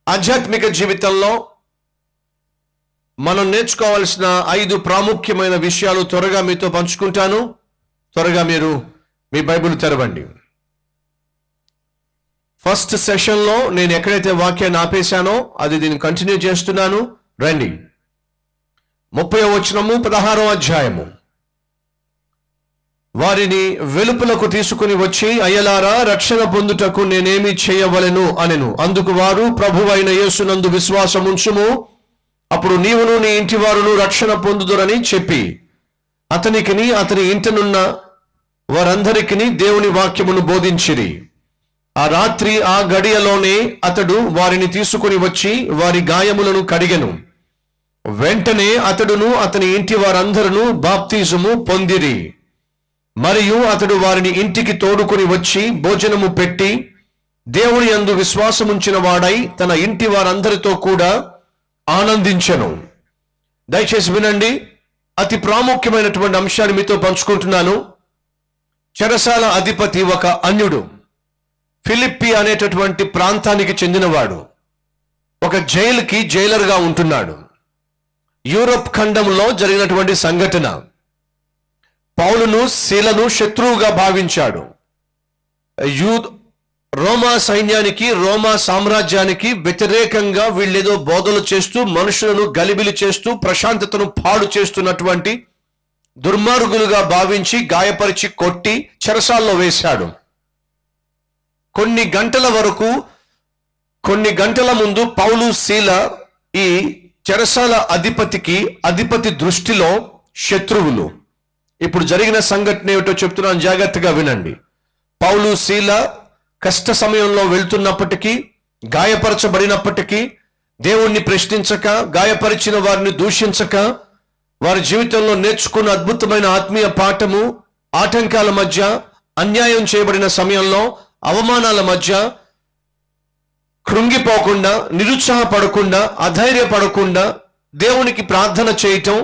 ఆధ్యాత్మిక జీవితంలో మనం నేర్చుకోవాల్సిన ఐదు ప్రాముఖ్యమైన విషయాలు త్వరగా మీతో పంచుకుంటాను త్వరగా మీరు మీ బైబిల్ తెరవండి ఫస్ట్ సెషన్లో నేను ఎక్కడైతే వాక్యాన్ని ఆపేశానో అది దీన్ని కంటిన్యూ చేస్తున్నాను రండి ముప్పై వచనము పదహారో అధ్యాయము వారిని వెలుపులకు తీసుకుని వచ్చి అయ్యలారా రక్షణ పొందుటకు నేనేమి చేయవలెను అనెను అందుకు వారు ప్రభువైన యేసునందు విశ్వాసముంచుము అప్పుడు నీవును నీ ఇంటి వారును రక్షణ పొందుదురని చెప్పి అతనికిని అతని ఇంటనున్న వారందరికిని దేవుని వాక్యమును బోధించిరి ఆ రాత్రి ఆ గడియలోనే అతడు వారిని తీసుకుని వచ్చి వారి గాయములను కడిగెను వెంటనే అతడును అతని ఇంటి వారందరూ బాప్తిజము పొందిరి మరియు అతడు వారిని ఇంటికి తోడుకుని వచ్చి భోజనము పెట్టి దేవుని యందు విశ్వాసముంచిన వాడై తన ఇంటి వారందరితో కూడా ఆనందించెను దయచేసి వినండి అతి ప్రాముఖ్యమైనటువంటి అంశాన్ని మీతో పంచుకుంటున్నాను చెరసాల అధిపతి ఒక అన్యుడు ఫిలిప్పి అనేటటువంటి ప్రాంతానికి చెందినవాడు ఒక జైలుకి జైలర్గా ఉంటున్నాడు యూరప్ ఖండంలో జరిగినటువంటి సంఘటన పౌలును శీలను శత్రువుగా భావించాడు యూ రోమా సైన్యానికి రోమా సామ్రాజ్యానికి వ్యతిరేకంగా వీళ్ళేదో బోధలు చేస్తూ మనుషులను గలిబిలి చేస్తూ ప్రశాంతతను పాడు చేస్తున్నటువంటి దుర్మార్గులుగా భావించి గాయపరిచి కొట్టి చెరసాల్లో వేశాడు కొన్ని గంటల వరకు కొన్ని గంటల ముందు పౌలు శీల ఈ చెరసాల అధిపతికి అధిపతి దృష్టిలో శత్రువులు ఇప్పుడు జరిగిన సంఘటన ఏమిటో చెప్తున్నాను జాగ్రత్తగా వినండి పౌలు శీల కష్ట సమయంలో వెళ్తున్నప్పటికీ గాయపరచబడినప్పటికీ దేవుణ్ణి ప్రశ్నించక గాయపరిచిన వారిని దూషించక వారి జీవితంలో నేర్చుకున్న అద్భుతమైన ఆత్మీయ పాఠము ఆటంకాల మధ్య అన్యాయం చేయబడిన సమయంలో అవమానాల మధ్య కృంగిపోకుండా నిరుత్సాహపడకుండా అధైర్యపడకుండా దేవునికి ప్రార్థన చేయటం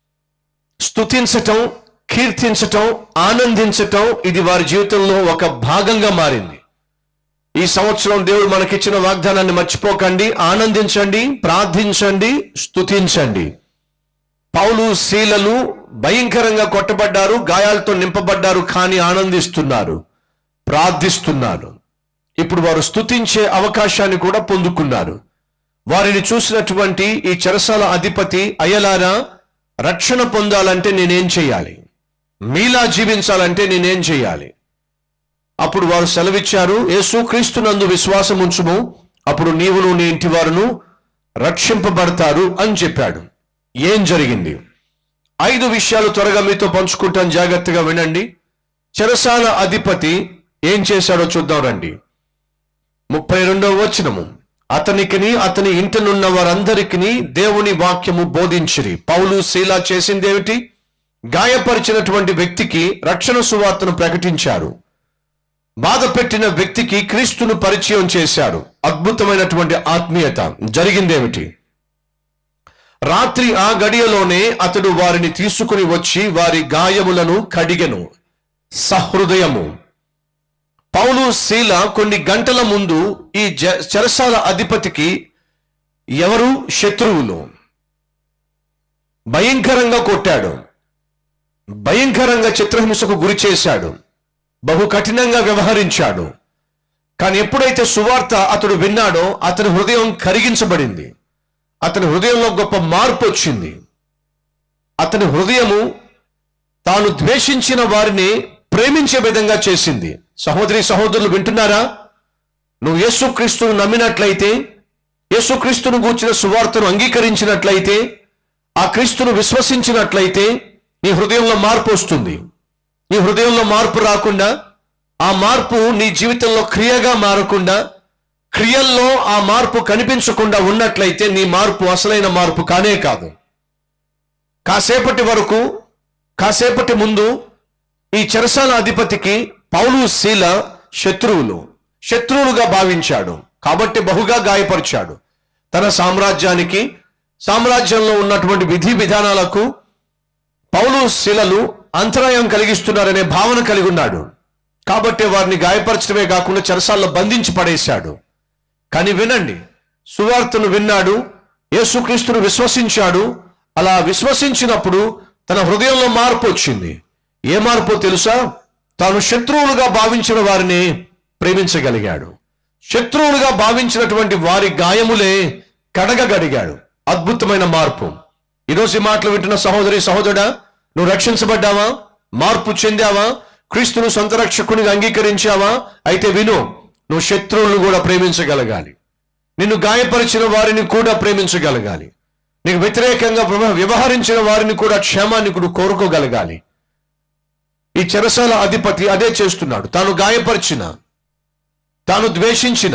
స్తుతించటం కీర్తించటం ఆనందించటం ఇది వారి జీవితంలో ఒక భాగంగా మారింది ఈ సంవత్సరం దేవుడు మనకిచ్చిన వాగ్దానాన్ని మర్చిపోకండి ఆనందించండి ప్రార్థించండి స్తుతించండి పౌలు శీలలు భయంకరంగా కొట్టబడ్డారు గాయాలతో నింపబడ్డారు కానీ ఆనందిస్తున్నారు ప్రార్థిస్తున్నారు ఇప్పుడు వారు స్తుతించే అవకాశాన్ని కూడా పొందుకున్నారు వారిని చూసినటువంటి ఈ చెరసాల అధిపతి అయ్యలారా రక్షణ పొందాలంటే నేనేం చేయాలి మీలా జీవించాలంటే నేనేం చేయాలి అప్పుడు వారు సెలవిచ్చారు యేసు క్రీస్తునందు విశ్వాసం ఉంచుము అప్పుడు నీవును నీ ఇంటి వారును రక్షింపబడతారు అని చెప్పాడు ఏం జరిగింది ఐదు విషయాలు త్వరగా మీతో పంచుకుంటాను జాగ్రత్తగా వినండి చెరసాల అధిపతి ఏం చేశాడో చూద్దాం రండి ముప్పై రెండవ వచనము అతనికిని అతని ఇంటనున్న వారందరికిని దేవుని వాక్యము బోధించిరి పౌలు శీలా చేసిందేమిటి గాయపరిచినటువంటి వ్యక్తికి రక్షణ సువార్తను ప్రకటించారు బాధ పెట్టిన వ్యక్తికి క్రీస్తును పరిచయం చేశారు అద్భుతమైనటువంటి ఆత్మీయత జరిగిందేమిటి రాత్రి ఆ గడియలోనే అతడు వారిని తీసుకుని వచ్చి వారి గాయములను కడిగెను సహృదయము పౌలు శీల కొన్ని గంటల ముందు ఈ జ- చెరసాల అధిపతికి ఎవరు శత్రువులు భయంకరంగా కొట్టాడు భయంకరంగా చిత్రహింసకు గురి చేశాడు బహు కఠినంగా వ్యవహరించాడు కానీ ఎప్పుడైతే సువార్త అతడు విన్నాడో అతని హృదయం కరిగించబడింది అతని హృదయంలో గొప్ప మార్పు వచ్చింది అతని హృదయము తాను ద్వేషించిన వారిని ప్రేమించే విధంగా చేసింది సహోదరి సహోదరులు వింటున్నారా నువ్వు యేసుక్రీస్తును నమ్మినట్లయితే యేసుక్రీస్తును గూర్చిన సువార్తను అంగీకరించినట్లయితే ఆ క్రీస్తును విశ్వసించినట్లయితే నీ హృదయంలో మార్పు వస్తుంది నీ హృదయంలో మార్పు రాకుండా ఆ మార్పు నీ జీవితంలో క్రియగా మారకుండా క్రియల్లో ఆ మార్పు కనిపించకుండా ఉన్నట్లయితే నీ మార్పు అసలైన మార్పు కానే కాదు కాసేపటి వరకు కాసేపటి ముందు ఈ చెరసాల అధిపతికి పౌలు శీల శత్రువులు శత్రువులుగా భావించాడు కాబట్టి బహుగా గాయపరిచాడు తన సామ్రాజ్యానికి సామ్రాజ్యంలో ఉన్నటువంటి విధి విధానాలకు పౌలు శిలలు అంతరాయం కలిగిస్తున్నారనే భావన కలిగి ఉన్నాడు కాబట్టి వారిని గాయపరచడమే కాకుండా చెరసాల్లో బంధించి పడేశాడు కానీ వినండి సువార్తను విన్నాడు యేసుక్రీస్తును విశ్వసించాడు అలా విశ్వసించినప్పుడు తన హృదయంలో మార్పు వచ్చింది ఏ మార్పు తెలుసా తాను శత్రువులుగా భావించిన వారిని ప్రేమించగలిగాడు శత్రువులుగా భావించినటువంటి వారి గాయములే కడగగడిగాడు అద్భుతమైన మార్పు ఈరోజు ఈ మాటలు వింటున్న సహోదరి సహోదరుడా నువ్వు రక్షించబడ్డావా మార్పు చెందావా క్రీస్తును సొంత రక్షకునిగా అంగీకరించావా అయితే విను నువ్వు శత్రువులను కూడా ప్రేమించగలగాలి నిన్ను గాయపరిచిన వారిని కూడా ప్రేమించగలగాలి నీకు వ్యతిరేకంగా వ్యవ- వ్యవహరించిన వారిని కూడా క్షేమాన్ని కూడా కోరుకోగలగాలి ఈ చెరసాల అధిపతి అదే చేస్తున్నాడు తాను గాయపరిచిన తాను ద్వేషించిన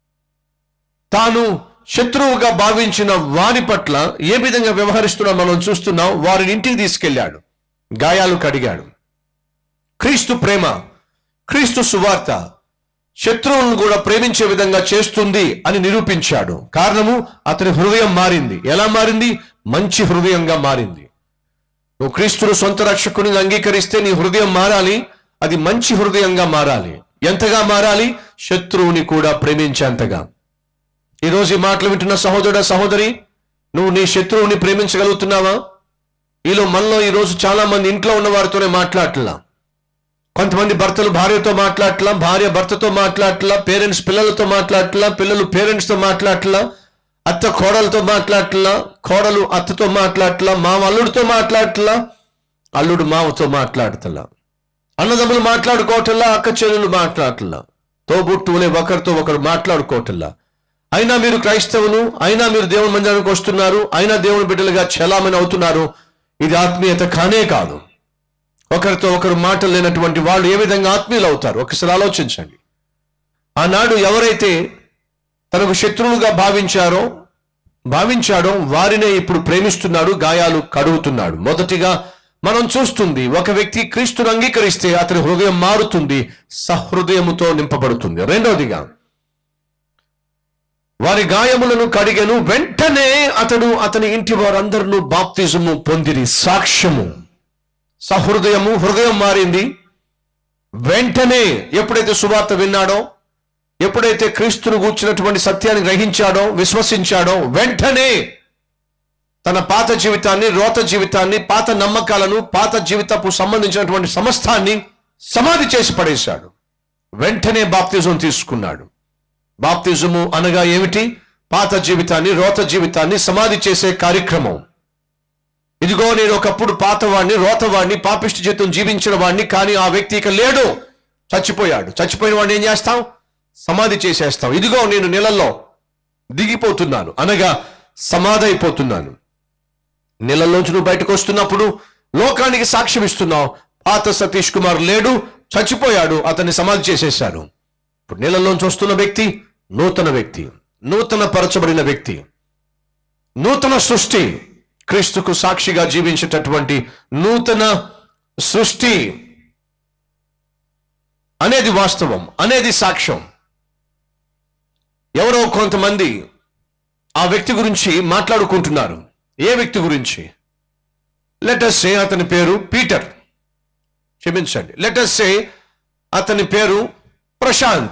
తాను శత్రువుగా భావించిన వారి పట్ల ఏ విధంగా వ్యవహరిస్తున్నా మనం చూస్తున్నాం వారిని ఇంటికి తీసుకెళ్ళాడు గాయాలు కడిగాడు క్రీస్తు ప్రేమ క్రీస్తు సువార్త శత్రువులను కూడా ప్రేమించే విధంగా చేస్తుంది అని నిరూపించాడు కారణము అతని హృదయం మారింది ఎలా మారింది మంచి హృదయంగా మారింది నువ్వు క్రీస్తును సొంత రక్షకుని అంగీకరిస్తే నీ హృదయం మారాలి అది మంచి హృదయంగా మారాలి ఎంతగా మారాలి శత్రువుని కూడా ప్రేమించేంతగా ఈరోజు ఈ మాటలు వింటున్న సహోదరుడ సహోదరి నువ్వు నీ శత్రువుని ప్రేమించగలుగుతున్నావా ఈలో మనలో ఈరోజు చాలా మంది ఇంట్లో ఉన్న వారితోనే మాట్లాడట్లా కొంతమంది భర్తలు భార్యతో మాట్లాడట్లా భార్య భర్తతో మాట్లాడట్లా పేరెంట్స్ పిల్లలతో మాట్లాడట్లా పిల్లలు పేరెంట్స్తో మాట్లాడట్లా అత్త కోడలతో మాట్లాడట్లా కోడలు అత్తతో మాట్లాడట్లా మామ అల్లుడితో మాట్లాడట్లా అల్లుడు మామతో మాట్లాడతలా అన్నదమ్ములు మాట్లాడుకోవటల్లా అక్క చెల్లెలు మాట్లాడట్లా తోబుట్టువులే ఒకరితో ఒకరు మాట్లాడుకోవటల్లా అయినా మీరు క్రైస్తవులు అయినా మీరు దేవుని మందిరానికి వస్తున్నారు అయినా దేవుని బిడ్డలుగా చలామణి అవుతున్నారు ఇది ఆత్మీయత కానే కాదు ఒకరితో ఒకరు మాటలు లేనటువంటి వాళ్ళు ఏ విధంగా ఆత్మీయులు అవుతారు ఒకసారి ఆలోచించండి ఆనాడు ఎవరైతే తనకు శత్రువులుగా భావించారో భావించాడో వారినే ఇప్పుడు ప్రేమిస్తున్నాడు గాయాలు కడుగుతున్నాడు మొదటిగా మనం చూస్తుంది ఒక వ్యక్తి క్రీస్తును అంగీకరిస్తే అతని హృదయం మారుతుంది సహృదయముతో నింపబడుతుంది రెండవదిగా వారి గాయములను కడిగను వెంటనే అతడు అతని ఇంటి వారందరూ బాప్తిజము పొందిరి సాక్ష్యము సహృదయము హృదయం మారింది వెంటనే ఎప్పుడైతే సువార్త విన్నాడో ఎప్పుడైతే క్రీస్తును గూర్చినటువంటి సత్యాన్ని గ్రహించాడో విశ్వసించాడో వెంటనే తన పాత జీవితాన్ని రోత జీవితాన్ని పాత నమ్మకాలను పాత జీవితపు సంబంధించినటువంటి సమస్తాన్ని సమాధి చేసి పడేశాడు వెంటనే బాప్తిజం తీసుకున్నాడు బాప్తిజము అనగా ఏమిటి పాత జీవితాన్ని రోత జీవితాన్ని సమాధి చేసే కార్యక్రమం ఇదిగో నేను ఒకప్పుడు పాతవాడిని రోతవాడిని పాపిష్టి జీవితం జీవించిన వాడిని కానీ ఆ వ్యక్తి ఇక లేడు చచ్చిపోయాడు చచ్చిపోయిన వాడిని ఏం చేస్తాం సమాధి చేసేస్తాం ఇదిగో నేను నీళ్ళల్లో దిగిపోతున్నాను అనగా సమాధి అయిపోతున్నాను నీళ్ళలోంచి నువ్వు బయటకు వస్తున్నప్పుడు లోకానికి సాక్ష్యం ఇస్తున్నావు పాత సతీష్ కుమార్ లేడు చచ్చిపోయాడు అతన్ని సమాధి చేసేశారు ఇప్పుడు నీళ్ళలోంచి వస్తున్న వ్యక్తి నూతన వ్యక్తి నూతన పరచబడిన వ్యక్తి నూతన సృష్టి క్రీస్తుకు సాక్షిగా జీవించేటటువంటి నూతన సృష్టి అనేది వాస్తవం అనేది సాక్ష్యం ఎవరో కొంతమంది ఆ వ్యక్తి గురించి మాట్లాడుకుంటున్నారు ఏ వ్యక్తి గురించి లెటస్ సే అతని పేరు పీటర్ క్షమించండి లెటస్ సే అతని పేరు ప్రశాంత్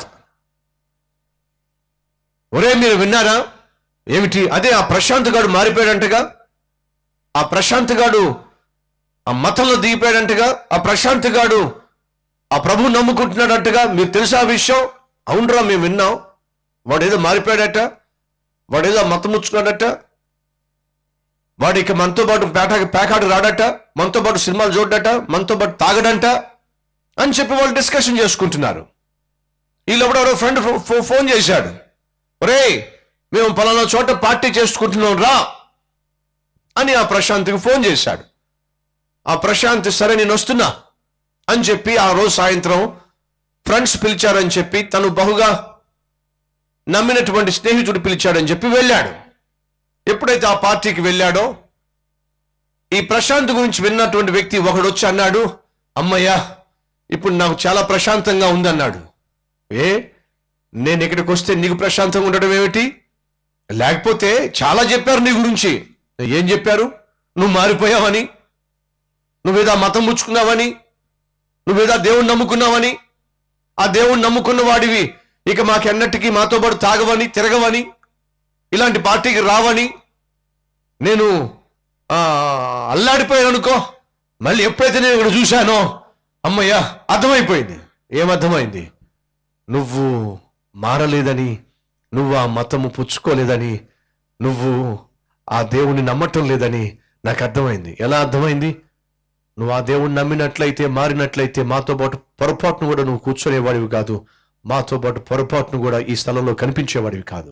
ఒరే మీరు విన్నారా ఏమిటి అదే ఆ ప్రశాంత్ గాడు మారిపోయాడంటగా ఆ ప్రశాంత్ గాడు ఆ మతంలో దిగిపోయాడంటగా ఆ ప్రశాంత్ గాడు ఆ ప్రభు నమ్ముకుంటున్నాడంటగా మీకు తెలుసా ఆ విషయం అవునరా మేము విన్నాం వాడేదో మారిపోయాడట వాడేదో మతం ముచ్చుకున్నాడట వాడు ఇక మనతో పాటు పేట పేకాడు రాడట మనతో పాటు సినిమాలు చూడడట మనతో పాటు తాగడంట అని చెప్పి వాళ్ళు డిస్కషన్ చేసుకుంటున్నారు వీళ్ళెవడో ఎవరో ఫ్రెండ్ ఫోన్ చేశాడు ఒరే మేము పలానా చోట పార్టీ చేసుకుంటున్నాం రా అని ఆ ప్రశాంత్కి ఫోన్ చేశాడు ఆ ప్రశాంత్ సరే నేను వస్తున్నా అని చెప్పి ఆ రోజు సాయంత్రం ఫ్రెండ్స్ పిలిచారని చెప్పి తను బహుగా నమ్మినటువంటి స్నేహితుడు పిలిచాడని చెప్పి వెళ్ళాడు ఎప్పుడైతే ఆ పార్టీకి వెళ్ళాడో ఈ ప్రశాంత్ గురించి విన్నటువంటి వ్యక్తి ఒకడు వచ్చి అన్నాడు అమ్మయ్యా ఇప్పుడు నాకు చాలా ప్రశాంతంగా ఉందన్నాడు ఏ నేను ఇక్కడికి వస్తే నీకు ప్రశాంతంగా ఉండడం ఏమిటి లేకపోతే చాలా చెప్పారు నీ గురించి ఏం చెప్పారు నువ్వు మారిపోయావని నువ్వేదో ఆ మతం ముచ్చుకున్నావని నువ్వేదో ఆ దేవుణ్ణి నమ్ముకున్నావని ఆ దేవుణ్ణి నమ్ముకున్న వాడివి ఇక మాకెన్నటికీ మాతో పాటు తాగవని తిరగవని ఇలాంటి పార్టీకి రావని నేను ఆ, అల్లాడిపోయాను అనుకో మళ్ళీ ఎప్పుడైతే నేను ఇక్కడ చూశానో అమ్మయ్యా అర్థమైపోయింది ఏమర్థమైంది నువ్వు మారలేదని నువ్వు ఆ మతము పుచ్చుకోలేదని నువ్వు ఆ దేవుణ్ణి నమ్మటం లేదని నాకు అర్థమైంది ఎలా అర్థమైంది నువ్వు ఆ దేవుణ్ణి నమ్మినట్లయితే మారినట్లయితే మాతో పాటు పొరపాటును కూడా నువ్వు కూర్చునేవాడివి కాదు మాతో పాటు పొరపాటును కూడా ఈ స్థలంలో కనిపించేవాడివి కాదు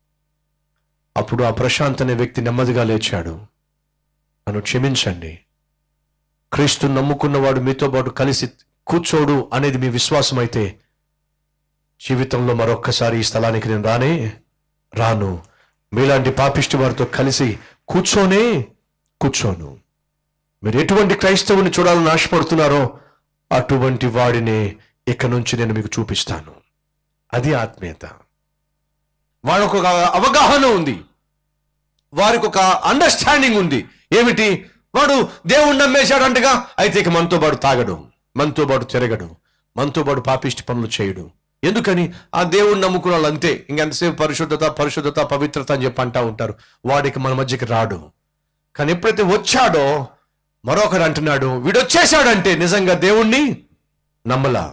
అప్పుడు ఆ ప్రశాంత్ అనే వ్యక్తి నెమ్మదిగా లేచాడు నన్ను క్షమించండి క్రీస్తు నమ్ముకున్నవాడు మీతో పాటు కలిసి కూర్చోడు అనేది మీ విశ్వాసం అయితే జీవితంలో మరొక్కసారి ఈ స్థలానికి నేను రానే రాను మీలాంటి పాపిష్టి వారితో కలిసి కూర్చోనే కూర్చోను మీరు ఎటువంటి క్రైస్తవుని చూడాలని ఆశపడుతున్నారో అటువంటి వాడినే ఇక నుంచి నేను మీకు చూపిస్తాను అది ఆత్మీయత వాళ్ళకు ఒక అవగాహన ఉంది వారికి ఒక అండర్స్టాండింగ్ ఉంది ఏమిటి వాడు దేవుణ్ణి నమ్మేశాడంటగా అయితే ఇక మనతో పాటు తాగడు మనతో పాటు తిరగడు మనతో పాటు పాపిష్టి పనులు చేయడు ఎందుకని ఆ దేవుణ్ణి నమ్ముకున్న వాళ్ళు అంతే ఇంకెంతసేపు పరిశుద్ధత పరిశుద్ధత పవిత్రత అని చెప్పి అంటా ఉంటారు వాడికి మన మధ్యకి రాడు కానీ ఎప్పుడైతే వచ్చాడో మరొకరు అంటున్నాడు వీడు వచ్చేసాడంటే నిజంగా దేవుణ్ణి నమ్మలా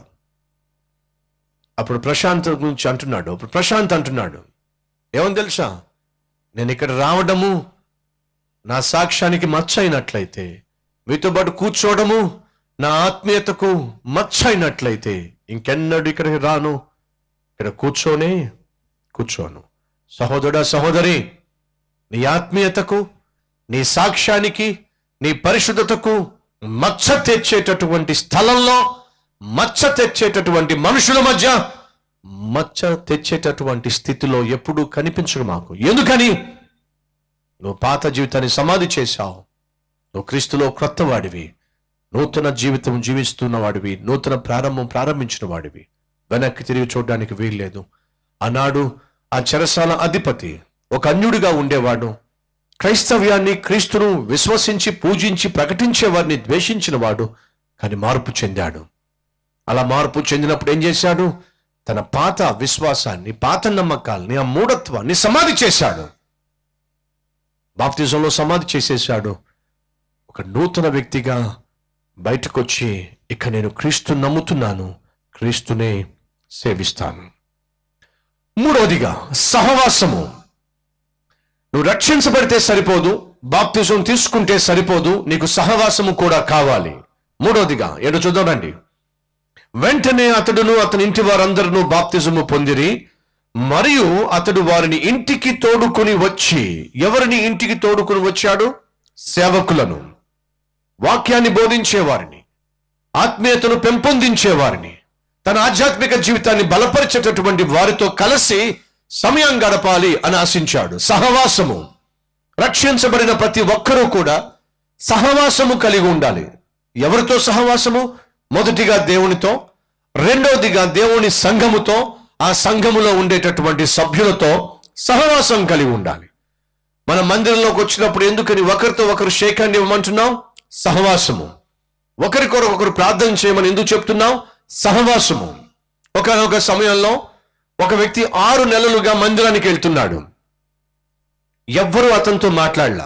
అప్పుడు ప్రశాంత్ గురించి అంటున్నాడు అప్పుడు ప్రశాంత్ అంటున్నాడు ఏమని తెలుసా నేను ఇక్కడ రావడము నా సాక్ష్యానికి మచ్చ అయినట్లయితే మీతో పాటు కూర్చోవడము నా ఆత్మీయతకు మచ్చ అయినట్లయితే ఇంకెన్నడూ ఇక్కడికి రాను ఇక్కడ కూర్చోనే కూర్చోను సహోదరుడా సహోదరి నీ ఆత్మీయతకు నీ సాక్ష్యానికి నీ పరిశుద్ధతకు మచ్చ తెచ్చేటటువంటి స్థలంలో మచ్చ తెచ్చేటటువంటి మనుషుల మధ్య మచ్చ తెచ్చేటటువంటి స్థితిలో ఎప్పుడూ కనిపించడు మాకు ఎందుకని నువ్వు పాత జీవితాన్ని సమాధి చేశావు నువ్వు క్రీస్తులో క్రొత్త వాడివి నూతన జీవితం జీవిస్తున్న వాడివి నూతన ప్రారంభం ప్రారంభించిన వాడివి వెనక్కి తిరిగి చూడడానికి వీల్లేదు ఆనాడు ఆ చెరసాల అధిపతి ఒక అన్యుడిగా ఉండేవాడు క్రైస్తవ్యాన్ని క్రీస్తును విశ్వసించి పూజించి ప్రకటించే వారిని ద్వేషించిన వాడు కానీ మార్పు చెందాడు అలా మార్పు చెందినప్పుడు ఏం చేశాడు తన పాత విశ్వాసాన్ని పాత నమ్మకాల్ని ఆ మూఢత్వాన్ని సమాధి చేశాడు బాప్తిజంలో సమాధి చేసేశాడు ఒక నూతన వ్యక్తిగా బయటకు వచ్చి ఇక నేను క్రీస్తు నమ్ముతున్నాను క్రీస్తునే సేవిస్తాను మూడవదిగా సహవాసము నువ్వు రక్షించబడితే సరిపోదు బాప్తిజం తీసుకుంటే సరిపోదు నీకు సహవాసము కూడా కావాలి మూడవదిగా ఏడు చూద్దామండి వెంటనే అతడును అతని ఇంటి వారందరూ బాప్తిజము పొందిరి మరియు అతడు వారిని ఇంటికి తోడుకొని వచ్చి ఎవరిని ఇంటికి తోడుకొని వచ్చాడు సేవకులను వాక్యాన్ని బోధించేవారిని ఆత్మీయతను పెంపొందించేవారిని తన ఆధ్యాత్మిక జీవితాన్ని బలపరిచేటటువంటి వారితో కలిసి సమయం గడపాలి అని ఆశించాడు సహవాసము రక్షించబడిన ప్రతి ఒక్కరూ కూడా సహవాసము కలిగి ఉండాలి ఎవరితో సహవాసము మొదటిగా దేవునితో రెండవదిగా దేవుని సంఘముతో ఆ సంఘములో ఉండేటటువంటి సభ్యులతో సహవాసం కలిగి ఉండాలి మన మందిరంలోకి వచ్చినప్పుడు ఎందుకని ఒకరితో ఒకరు షేక్ హ్యాండ్ ఇవ్వమంటున్నాం సహవాసము ఒకరికొరకు ఒకరు ప్రార్థన చేయమని ఎందుకు చెప్తున్నాం సహవాసము ఒకనొక సమయంలో ఒక వ్యక్తి ఆరు నెలలుగా మందిరానికి వెళ్తున్నాడు ఎవ్వరూ అతనితో మాట్లాడలా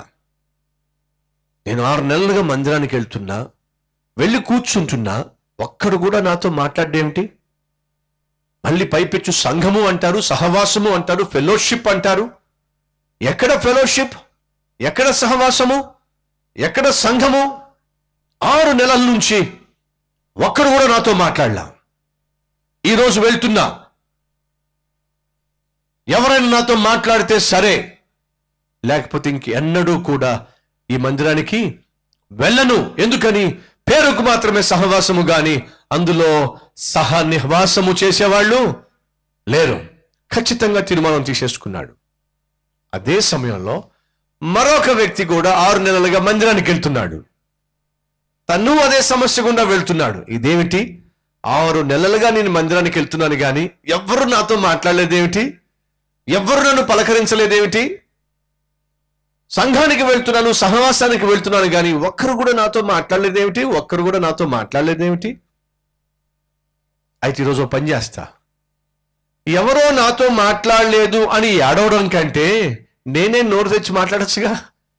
నేను ఆరు నెలలుగా మందిరానికి వెళ్తున్నా వెళ్ళి కూర్చుంటున్నా ఒక్కడు కూడా నాతో మాట్లాడేమిటి మళ్ళీ పైపెచ్చు సంఘము అంటారు సహవాసము అంటారు ఫెలోషిప్ అంటారు ఎక్కడ ఫెలోషిప్ ఎక్కడ సహవాసము ఎక్కడ సంఘము ఆరు నెలల నుంచి ఒక్కడు కూడా నాతో మాట్లాడలా ఈరోజు వెళ్తున్నా ఎవరైనా నాతో మాట్లాడితే సరే లేకపోతే ఇంకెన్నడూ కూడా ఈ మందిరానికి వెళ్ళను ఎందుకని పేరుకు మాత్రమే సహవాసము గాని అందులో సహ నివాసము చేసేవాళ్ళు లేరు ఖచ్చితంగా తీర్మానం తీసేసుకున్నాడు అదే సమయంలో మరొక వ్యక్తి కూడా ఆరు నెలలుగా మందిరానికి వెళ్తున్నాడు తను అదే సమస్య గుండా వెళ్తున్నాడు ఇదేమిటి ఆరు నెలలుగా నేను మందిరానికి వెళ్తున్నాను కానీ ఎవ్వరు నాతో మాట్లాడలేదేమిటి ఎవ్వరు నన్ను పలకరించలేదేమిటి సంఘానికి వెళ్తున్నాను సహవాసానికి వెళ్తున్నాను కానీ ఒక్కరు కూడా నాతో మాట్లాడలేదేమిటి ఒక్కరు కూడా నాతో మాట్లాడలేదేమిటి అయితే ఈరోజు ఓ పని చేస్తా ఎవరో నాతో మాట్లాడలేదు అని ఏడవడం కంటే నేనే నోరు తెచ్చి మాట్లాడచ్చుగా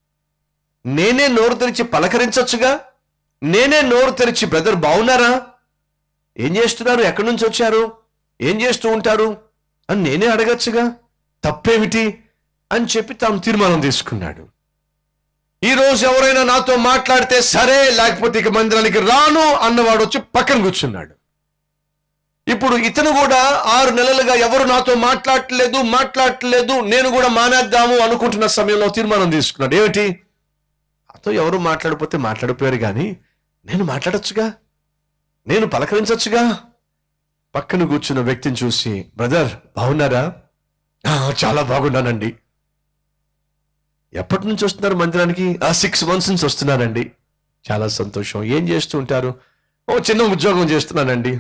నేనే నోరు తెరిచి పలకరించొచ్చుగా నేనే నోరు తెరిచి బ్రదర్ బాగున్నారా ఏం చేస్తున్నారు ఎక్కడి నుంచి వచ్చారు ఏం చేస్తూ ఉంటారు అని నేనే అడగచ్చుగా తప్పేమిటి అని చెప్పి తాను తీర్మానం తీసుకున్నాడు ఈ రోజు ఎవరైనా నాతో మాట్లాడితే సరే లేకపోతే ఇక మందిరానికి రాను అన్నవాడు వచ్చి పక్కన కూర్చున్నాడు ఇప్పుడు ఇతను కూడా ఆరు నెలలుగా ఎవరు నాతో మాట్లాడట్లేదు మాట్లాడట్లేదు నేను కూడా మానేద్దాము అనుకుంటున్న సమయంలో తీర్మానం తీసుకున్నాడు ఏమిటి నాతో ఎవరు మాట్లాడిపోతే మాట్లాడిపోయారు కానీ నేను మాట్లాడొచ్చుగా నేను పలకరించొచ్చుగా పక్కన కూర్చున్న వ్యక్తిని చూసి బ్రదర్ బాగున్నారా "ఆ, చాలా బాగున్నానండి ఎప్పటి నుంచి వస్తున్నారు మందిరానికి ఆ సిక్స్ మంత్స్ నుంచి వస్తున్నానండి చాలా సంతోషం ఏం చేస్తూ ఉంటారు ఓ చిన్న ఉద్యోగం చేస్తున్నానండి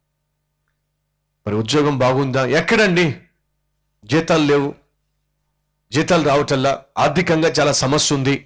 మరి ఉద్యోగం బాగుందా ఎక్కడండి జీతాలు లేవు జీతాలు రావటల్లా ఆర్థికంగా చాలా సమస్య ఉంది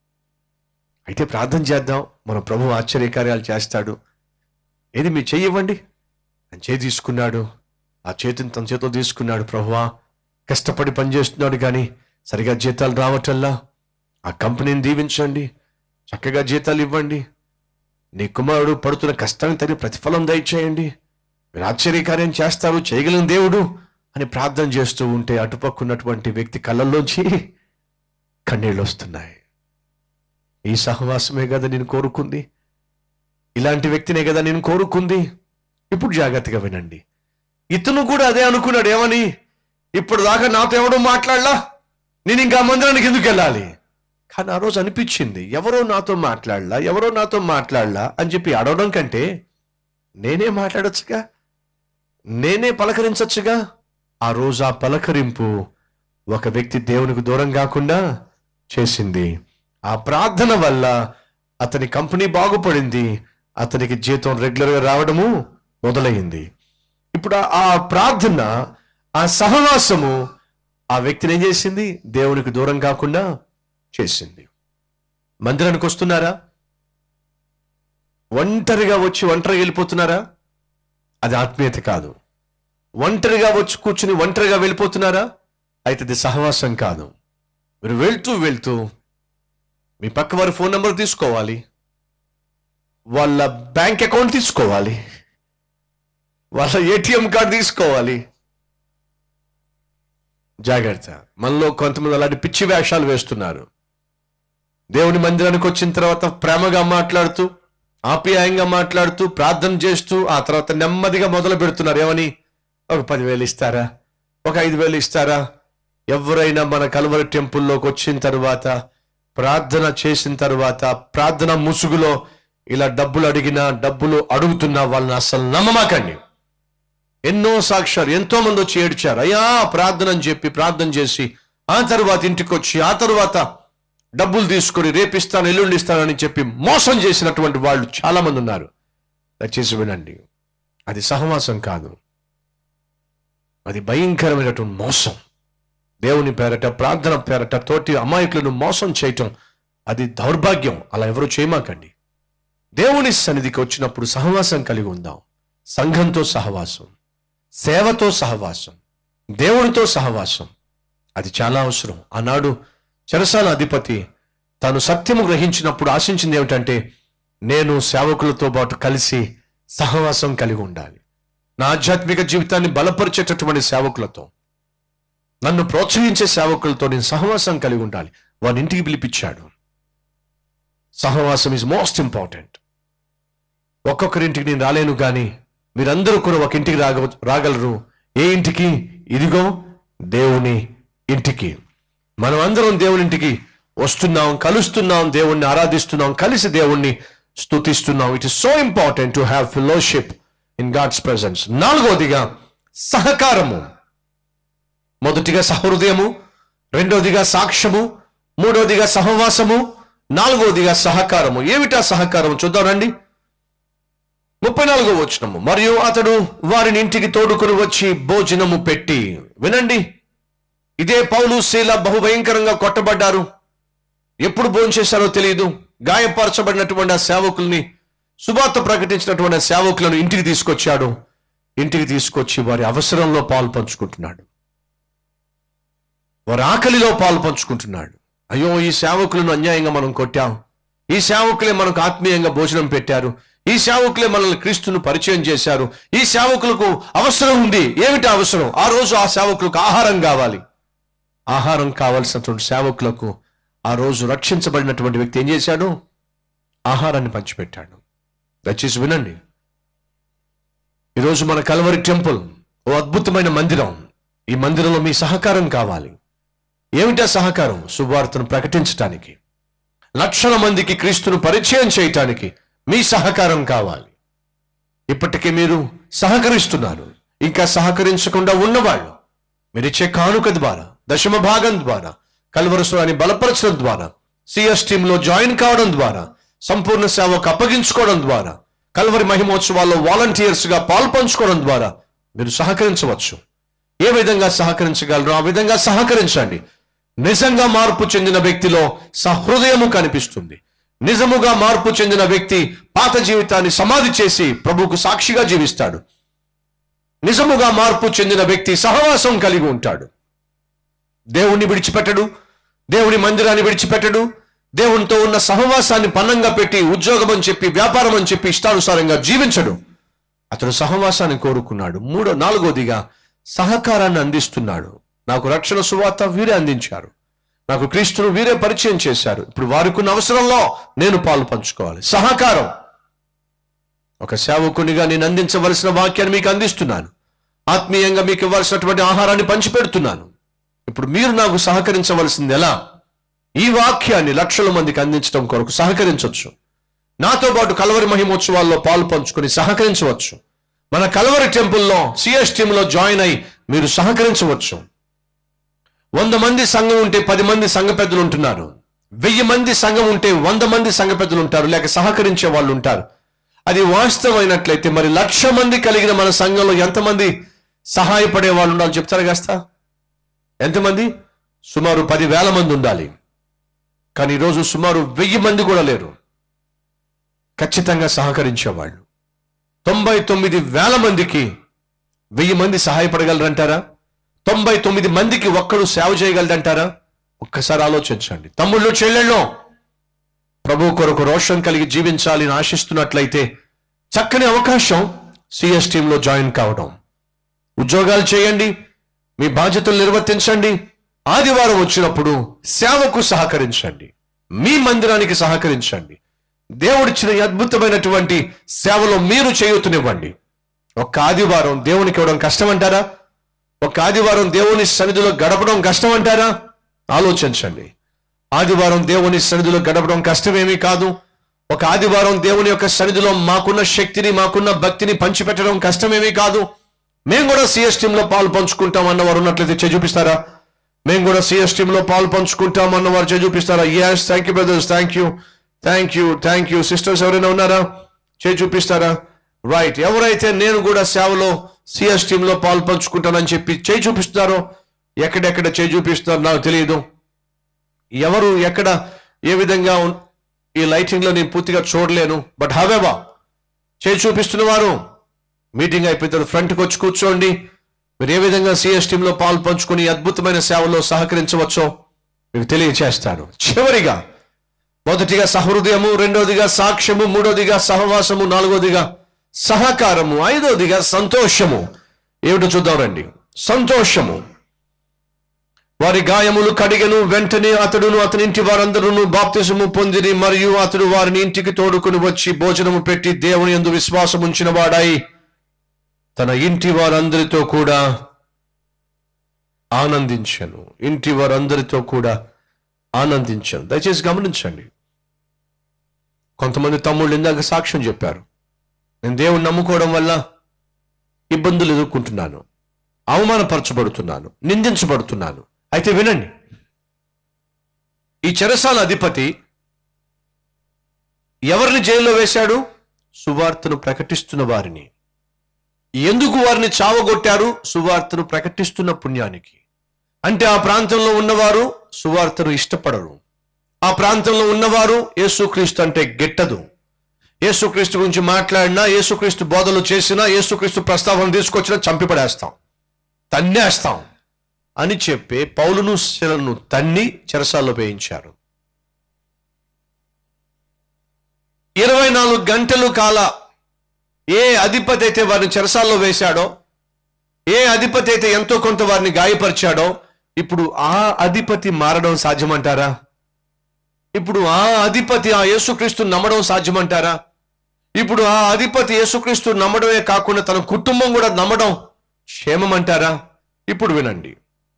అయితే ప్రార్థన చేద్దాం మన ప్రభు ఆశ్చర్యకార్యాలు చేస్తాడు ఏది మీ చెయ్యి ఇవ్వండి అని చేయి తీసుకున్నాడు ఆ చేతిని తన చేతితో తీసుకున్నాడు ప్రభువా కష్టపడి పనిచేస్తున్నాడు కానీ సరిగా జీతాలు రావటల్లా ఆ కంపెనీని దీవించండి చక్కగా జీతాలు ఇవ్వండి నీ కుమారుడు పడుతున్న కష్టానికి తగిన ప్రతిఫలం దయచేయండి మీరు ఆశ్చర్యకార్యం చేస్తారు చేయగలిగిన దేవుడు అని ప్రార్థన చేస్తూ ఉంటే అటుపక్కున్నటువంటి వ్యక్తి కళ్ళల్లోంచి కన్నీళ్ళు వస్తున్నాయి ఈ సహవాసమే కదా నేను కోరుకుంది ఇలాంటి వ్యక్తినే కదా నేను కోరుకుంది ఇప్పుడు జాగ్రత్తగా వినండి ఇతను కూడా అదే అనుకున్నాడు ఏమని ఇప్పుడు దాకా నాతో ఎవడో మాట్లాడలా నేను ఇంకా మందిరానికి ఎందుకు వెళ్ళాలి కానీ ఆ రోజు అనిపించింది ఎవరో నాతో మాట్లాడలా ఎవరో నాతో మాట్లాడలా అని చెప్పి అడవడం కంటే నేనే మాట్లాడొచ్చుగా నేనే పలకరించొచ్చుగా ఆ రోజు ఆ పలకరింపు ఒక వ్యక్తి దేవునికి దూరం కాకుండా చేసింది ఆ ప్రార్థన వల్ల అతని కంపెనీ బాగుపడింది అతనికి జీతం రెగ్యులర్గా రావడము మొదలైంది ఇప్పుడు ఆ- ఆ ప్రార్థన ఆ సహవాసము ఆ వ్యక్తిని ఏం చేసింది దేవునికి దూరం కాకుండా చేసింది మందిరానికి వస్తున్నారా ఒంటరిగా వచ్చి ఒంటరిగా వెళ్ళిపోతున్నారా అది ఆత్మీయత కాదు ఒంటరిగా వచ్చి కూర్చుని ఒంటరిగా వెళ్ళిపోతున్నారా అయితే అది సహవాసం కాదు మీరు వెళ్తూ వెళ్తూ మీ పక్క వారి ఫోన్ నెంబర్ తీసుకోవాలి వాళ్ళ బ్యాంక్ అకౌంట్ తీసుకోవాలి వాళ్ళ ఏటీఎం కార్డు తీసుకోవాలి జాగ్రత్త మనలో కొంతమంది అలాంటి పిచ్చి వేషాలు వేస్తున్నారు దేవుని మందిరానికి వచ్చిన తర్వాత ప్రేమగా మాట్లాడుతూ ఆప్యాయంగా మాట్లాడుతూ ప్రార్థన చేస్తూ ఆ తర్వాత నెమ్మదిగా మొదలు పెడుతున్నారు ఏమని ఒక పదివేలు ఇస్తారా ఒక ఐదు వేలు ఇస్తారా ఎవరైనా మన కలువరి టెంపుల్లోకి వచ్చిన తర్వాత ప్రార్థన చేసిన తర్వాత ప్రార్థన ముసుగులో ఇలా డబ్బులు అడిగినా డబ్బులు అడుగుతున్నా వాళ్ళని అస్సలు నమ్మమాకండి ఎన్నో సాక్ష్యాలు ఎంతో మంది వచ్చి ఏడ్చారు అయ్యా ప్రార్థన అని చెప్పి ప్రార్థన చేసి ఆ తర్వాత ఇంటికి వచ్చి ఆ తర్వాత డబ్బులు తీసుకొని రేపిస్తాను ఎల్లుండి ఇస్తానని చెప్పి మోసం చేసినటువంటి వాళ్ళు చాలా మంది ఉన్నారు దయచేసి వినండి అది సహవాసం కాదు అది భయంకరమైనటువంటి మోసం దేవుని పేరట ప్రార్థన పేరట తోటి అమాయకులను మోసం చేయటం అది దౌర్భాగ్యం అలా ఎవరు చేయమాకండి దేవుని సన్నిధికి వచ్చినప్పుడు సహవాసం కలిగి ఉందాం సంఘంతో సహవాసం సేవతో సహవాసం దేవునితో సహవాసం అది చాలా అవసరం ఆనాడు చెరసాల అధిపతి తాను సత్యము గ్రహించినప్పుడు ఆశించింది ఏమిటంటే నేను సేవకులతో పాటు కలిసి సహవాసం కలిగి ఉండాలి నా ఆధ్యాత్మిక జీవితాన్ని బలపరిచేటటువంటి సేవకులతో నన్ను ప్రోత్సహించే సేవకులతో నేను సహవాసం కలిగి ఉండాలి వాని ఇంటికి పిలిపించాడు సహవాసం ఇస్ మోస్ట్ ఇంపార్టెంట్ ఒక్కొక్కరింటికి నేను రాలేను కానీ మీరందరూ కూడా ఒక ఇంటికి రాగ రాగలరు ఏ ఇంటికి ఇదిగో దేవుని ఇంటికి మనం అందరం దేవుని ఇంటికి వస్తున్నాం కలుస్తున్నాం దేవుణ్ణి ఆరాధిస్తున్నాం కలిసి దేవుణ్ణి స్తుతిస్తున్నాం it is so important to have fellowship in God's presence నాలుగవదిగా సహకారము మొదటిగా సహృదయము రెండవదిగా సాక్ష్యము మూడవదిగా సహవాసము నాలుగవదిగా సహకారము ఏమిటా సహకారం చూద్దాం రండి ముప్పై నాలుగో వచనము మరియు అతడు వారిని ఇంటికి తోడుకొని వచ్చి భోజనము పెట్టి వినండి ఇదే పౌలు శీల బహుభయంకరంగా కొట్టబడ్డారు ఎప్పుడు భోంచేశారో తెలియదు గాయపరచబడినటువంటి ఆ సేవకుల్ని సువార్త ప్రకటించినటువంటి ఆ సేవకులను ఇంటికి తీసుకొచ్చాడు ఇంటికి తీసుకొచ్చి వారి అవసరంలో పాలు పంచుకుంటున్నాడు వారి ఆకలిలో పాలు పంచుకుంటున్నాడు అయ్యో ఈ సేవకులను అన్యాయంగా మనం కొట్టాం ఈ సేవకులే మనకు ఆత్మీయంగా భోజనం పెట్టారు ఈ సేవకులే మనల్ని క్రీస్తును పరిచయం చేశారు ఈ సేవకులకు అవసరం ఉంది ఏమిటి అవసరం ఆ రోజు ఆ సేవకులకు ఆహారం కావాలి ఆహారం కావలసినటువంటి సేవకులకు ఆ రోజు రక్షించబడినటువంటి వ్యక్తి ఏం చేశాడు ఆహారాన్ని పంచిపెట్టాడు దయచేసి వినండి ఈరోజు మన కలవరి టెంపుల్ ఓ అద్భుతమైన మందిరం ఈ మందిరంలో మీ సహకారం కావాలి ఏమిటా సహకారం సువార్తను ప్రకటించటానికి లక్షల మందికి క్రీస్తును పరిచయం చేయటానికి మీ సహకారం కావాలి ఇప్పటికే మీరు సహకరిస్తున్నారు ఇంకా సహకరించకుండా ఉన్నవాళ్ళు మీరు ఇచ్చే కానుక ద్వారా దశమ భాగం ద్వారా కల్వరస్వాన్ని బలపరచడం ద్వారా సిఎస్ టీంలో జాయిన్ కావడం ద్వారా సంపూర్ణ సేవకు అప్పగించుకోవడం ద్వారా కల్వరి మహిమోత్సవాల్లో వాలంటీర్స్ గా పాల్పంచుకోవడం ద్వారా మీరు సహకరించవచ్చు ఏ విధంగా సహకరించగలరో ఆ విధంగా సహకరించండి నిజంగా మార్పు చెందిన వ్యక్తిలో సహృదయము కనిపిస్తుంది నిజముగా మార్పు చెందిన వ్యక్తి పాత జీవితాన్ని సమాధి చేసి ప్రభువుకు సాక్షిగా జీవిస్తాడు నిజముగా మార్పు చెందిన వ్యక్తి సహవాసం కలిగి ఉంటాడు దేవుణ్ణి విడిచిపెట్టడు దేవుని మందిరాన్ని విడిచిపెట్టడు దేవునితో ఉన్న సహవాసాన్ని పన్నంగా పెట్టి ఉద్యోగం అని చెప్పి వ్యాపారం అని చెప్పి ఇష్టానుసారంగా జీవించడు అతడు సహవాసాన్ని కోరుకున్నాడు మూడో నాలుగోదిగా సహకారాన్ని అందిస్తున్నాడు నాకు రక్షణ సువార్త వీరే అందించారు నాకు క్రీస్తును వీరే పరిచయం చేశారు ఇప్పుడు వారికి ఉన్న అవసరంలో నేను పాలు పంచుకోవాలి సహకారం ఒక సేవకునిగా నేను అందించవలసిన వాక్యాన్ని మీకు అందిస్తున్నాను ఆత్మీయంగా మీకు ఇవ్వాల్సినటువంటి ఆహారాన్ని పంచిపెడుతున్నాను ఇప్పుడు మీరు నాకు సహకరించవలసింది ఎలా ఈ వాక్యాన్ని లక్షల మందికి అందించడం కొరకు సహకరించవచ్చు నాతో పాటు కలవరి మహిమోత్సవాల్లో పాలు పంచుకొని సహకరించవచ్చు మన కలవరి టెంపుల్లో సిఎస్ టీంలో జాయిన్ అయి మీరు సహకరించవచ్చు వంద మంది సంఘం ఉంటే పది మంది సంఘ పెద్దలు ఉంటున్నారు వెయ్యి మంది సంఘం ఉంటే వంద మంది సంఘ పెద్దలు ఉంటారు లేక సహకరించే వాళ్ళు ఉంటారు అది వాస్తవమైనట్లయితే మరి లక్ష మంది కలిగిన మన సంఘంలో ఎంతమంది సహాయపడే వాళ్ళు ఉండాలి చెప్తారా కాస్త ఎంతమంది సుమారు పదివేల మంది ఉండాలి కానీ ఈరోజు సుమారు వెయ్యి మంది కూడా లేరు ఖచ్చితంగా సహకరించేవాళ్ళు తొంభై తొమ్మిది వేల మందికి వెయ్యి మంది సహాయపడగలరంటారా తొంభై తొమ్మిది మందికి ఒక్కడు సేవ చేయగలడంటారా ఒక్కసారి ఆలోచించండి తమ్ముళ్ళు చెల్లెళ్ళు ప్రభు కొరకు రోషం కలిగి జీవించాలి అని ఆశిస్తున్నట్లయితే చక్కని అవకాశం సిఎస్ టీంలో జాయిన్ కావడం ఉద్యోగాలు చేయండి మీ బాధ్యతలు నిర్వర్తించండి ఆదివారం వచ్చినప్పుడు సేవకు సహకరించండి మీ మందిరానికి సహకరించండి దేవుడిచ్చిన ఈ అద్భుతమైనటువంటి సేవలో మీరు చేయూతనివ్వండి ఒక్క ఆదివారం దేవునికి ఇవ్వడం కష్టం అంటారా ఒక ఆదివారం దేవుని సన్నిధిలో గడపడం కష్టం అంటారా ఆలోచించండి ఆదివారం దేవుని సన్నిధిలో గడపడం కష్టమేమీ కాదు ఒక ఆదివారం దేవుని యొక్క సన్నిధిలో మాకున్న శక్తిని మాకున్న భక్తిని పంచిపెట్టడం కష్టమేమీ కాదు మేము కూడా సిఎస్ టీంలో పాలు పంచుకుంటాం అన్నవారు ఉన్నట్లయితే చేయి చూపిస్తారా మేము కూడా సిఎస్ టీంలో పాలు పంచుకుంటాం అన్నవారు చేయి చూపిస్తారా yes thank you brothers thank you thank you thank you sisters ఎవరైనా ఉన్నారా చేయి చూపిస్తారా రైట్ ఎవరైతే నేను కూడా సేవలో సిఎస్ టీంలో పాలు పంచుకుంటానని చెప్పి చేయి చూపిస్తున్నారో ఎక్కడెక్కడ చేయి చూపిస్తున్నారో నాకు తెలియదు ఎవరు ఎక్కడ ఏ విధంగా ఉన్- ఈ లైటింగ్ లో నేను పూర్తిగా చూడలేను బట్ హవేవా చేయి చూపిస్తున్న వారు మీటింగ్ అయిపోయిన తర్వాత ఫ్రంట్కి వచ్చి కూర్చోండి మీరు ఏ విధంగా సిఎస్ టీంలో పాలు పంచుకుని ఈ అద్భుతమైన సేవలో సహకరించవచ్చో మీకు తెలియచేస్తాను చివరిగా మొదటిగా సహృదయము రెండోదిగా సాక్ష్యము మూడోదిగా సహవాసము నాలుగోదిగా సహకారము ఐదోదిగా సంతోషము ఏమిటో చూద్దాం రండి సంతోషము వారి గాయములు కడిగను వెంటనే అతడును అతని ఇంటి వారందరూ బాప్తిసము పొందిరి మరియు అతడు వారిని ఇంటికి తోడుకుని వచ్చి భోజనము పెట్టి దేవుని యందు విశ్వాసం ఉంచిన వాడై తన ఇంటి వారందరితో కూడా ఆనందించను ఇంటి వారందరితో కూడా ఆనందించను దయచేసి గమనించండి కొంతమంది తమ్ముళ్ళు ఇందాక సాక్ష్యం చెప్పారు నేను దేవుణ్ణి నమ్ముకోవడం వల్ల ఇబ్బందులు ఎదుర్కొంటున్నాను అవమానపరచబడుతున్నాను నిందించబడుతున్నాను అయితే వినండి ఈ చెరసాల అధిపతి ఎవరిని జైల్లో వేశాడు సువార్తను ప్రకటిస్తున్న వారిని ఎందుకు వారిని చావగొట్టారు సువార్తను ప్రకటిస్తున్న పుణ్యానికి అంటే ఆ ప్రాంతంలో ఉన్నవారు సువార్తను ఇష్టపడరు ఆ ప్రాంతంలో ఉన్నవారు యేసుక్రీస్తు అంటే గిట్టదు యేసుక్రీస్తు గురించి మాట్లాడినా యేసుక్రీస్తు బోధలు చేసినా యేసుక్రీస్తు ప్రస్తావన తీసుకొచ్చినా చంపిపడేస్తాం తన్నేస్తాం అని చెప్పి పౌలును శిలను తన్ని చెరసాల్లో వేయించారు ఇరవై నాలుగు గంటలు కాల ఏ అధిపతి అయితే వారిని చెరసాల్లో వేశాడో ఏ అధిపతి అయితే ఎంతో కొంత వారిని గాయపరిచాడో ఇప్పుడు ఆ అధిపతి మారడం సాధ్యమంటారా ఇప్పుడు ఆ అధిపతి ఆ యేసుక్రీస్తు నమ్మడం సాధ్యమంటారా ఇప్పుడు ఆ అధిపతి యేసుక్రీస్తు నమ్మడమే కాకుండా తన కుటుంబం కూడా నమ్మడం క్షేమమంటారా ఇప్పుడు వినండి